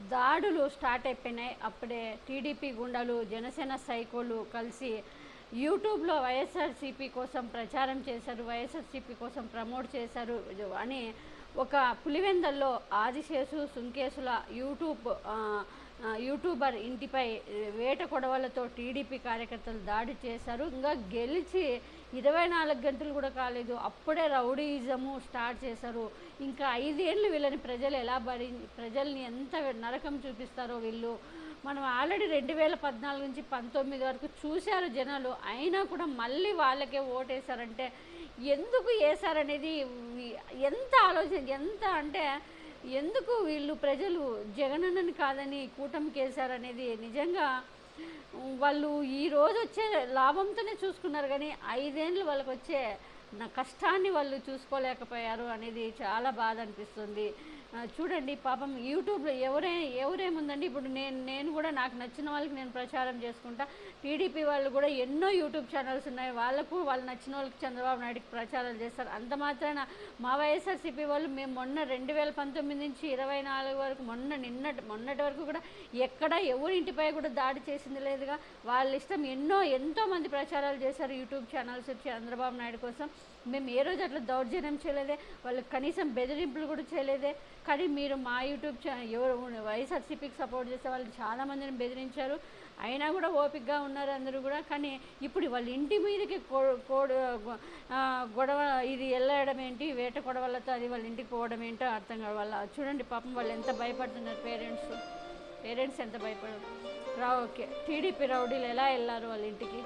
దాడులు స్టార్ట్ అయిపోయినాయి అప్పుడే టీడీపీ గుండాలు జనసేన సైకోలు కలిసి యూట్యూబ్లో వైఎస్ఆర్సీపీ కోసం ప్రచారం చేశారు వైఎస్ఆర్సీపీ కోసం ప్రమోట్ చేశారు అని ఒక పులివెందల్లో ఆదిశేషు సుంకేసుల యూట్యూబ్ ఆ, ఆ, యూట్యూబర్ ఇంటిపై వేట కొడవలతో టీడీపీ కార్యకర్తలు దాడి చేశారు ఇంకా గెలిచి ఇరవై నాలుగు గంటలు కూడా కాలేదు అప్పుడే రౌడీయిజము స్టార్ట్ చేశారు ఇంకా ఐదేళ్ళు వీళ్ళని ప్రజలు ఎలా భరి ప్రజల్ని ఎంత నరకం చూపిస్తారో వీళ్ళు మనం ఆల్రెడీ రెండు వేల పద్నాలుగు నుంచి పంతొమ్మిది వరకు చూశారు జనాలు అయినా కూడా మళ్ళీ వాళ్ళకే ఓటేశారంటే ఎందుకు వేశారనేది వి- ఎంత ఆలోచన ఎంత అంటే ఎందుకు వీళ్ళు ప్రజలు జగనన్నని కాదని కూటమికి వేశారనేది నిజంగా వాళ్ళు ఈ రోజు వచ్చే లాభంతోనే చూసుకున్నారు కానీ ఐదేళ్ళు వాళ్ళకి వచ్చే నా కష్టాన్ని వాళ్ళు చూసుకోలేకపోయారు అనేది చాలా బాధ అనిపిస్తుంది ఆ, చూడండి పాపం యూట్యూబ్లో ఎవరే ఎవరేముందండి ఇప్పుడు నేను నేను కూడా నాకు నచ్చిన వాళ్ళకి నేను ప్రచారం చేసుకుంటా టీడీపీ వాళ్ళు కూడా ఎన్నో యూట్యూబ్ ఛానల్స్ ఉన్నాయి వాళ్ళకు వాళ్ళు నచ్చిన వాళ్ళకి చంద్రబాబు నాయుడుకి ప్రచారాలు చేస్తారు అంత మాత్రాన మా వైఎస్ఆర్సీపీ వాళ్ళు మేము మొన్న రెండు వేల పంతొమ్మిది నుంచి ఇరవై నాలుగు వరకు మొన్న నిన్నటి మొన్నటి వరకు కూడా ఎక్కడ ఎవరింటిపై కూడా దాడి చేసింది లేదుగా వాళ్ళ ఇష్టం ఎన్నో ఎంతో మంది ప్రచారాలు చేశారు యూట్యూబ్ ఛానల్స్ వచ్చి చంద్రబాబు నాయుడు కోసం మేము ఏ రోజు అట్లా దౌర్జన్యం చేయలేదే వాళ్ళకి కనీసం బెదిరింపులు కూడా చేయలేదే కానీ మీరు మా యూట్యూబ్ ఛానల్ ఎవరు వైఎస్ఆర్సీపీకి సపోర్ట్ చేసే వాళ్ళు చాలా మందిని బెదిరించారు అయినా కూడా ఓపికగా ఉన్నారు అందరూ కూడా కానీ ఇప్పుడు వాళ్ళ ఇంటి మీదకి కో- కోడు గొ- ఆ, గొడవ ఇది వెళ్ళడం ఏంటి వేట గొడవలతో అది వాళ్ళ ఇంటికి పోవడం ఏంటో అర్థం కాదు వాళ్ళ చూడండి పాపం వాళ్ళు ఎంత భయపడుతున్నారు పేరెంట్స్ పేరెంట్స్ ఎంత భయపడరు రా ఓకే టీడీపీ రౌడీలు ఎలా వెళ్ళారు వాళ్ళ ఇంటికి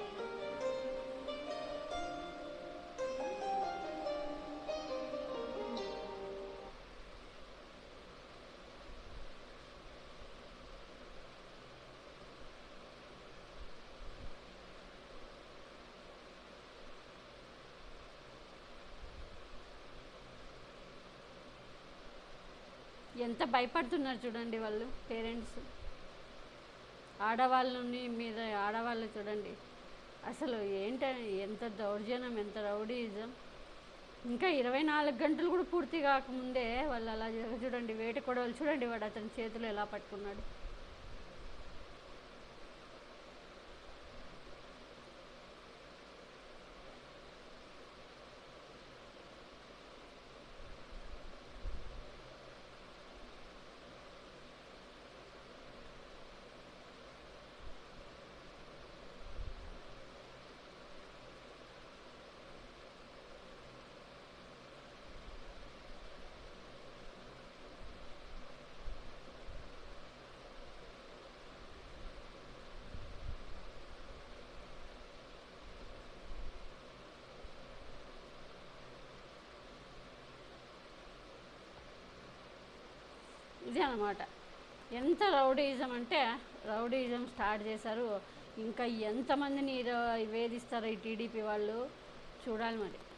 ఎంత భయపడుతున్నారు చూడండి వాళ్ళు పేరెంట్స్ ఆడవాళ్ళని మీద ఆడవాళ్ళు చూడండి అసలు ఏంట ఎంత దౌర్జన్యం ఎంత రౌడీజం ఇంకా ఇరవై నాలుగు గంటలు కూడా పూర్తి కాకముందే వాళ్ళు అలా చూ- చూడండి వేట కొడవలు చూడండి వాడు అతని చేతులు ఎలా పట్టుకున్నాడు ఇదే అనమాట ఎంత రౌడీయిజం అంటే రౌడీయిజం స్టార్ట్ చేశారు ఇంకా ఎంతమందిని ఇర- వేధిస్తారో ఈ టీడీపీ వాళ్ళు చూడాలి మరి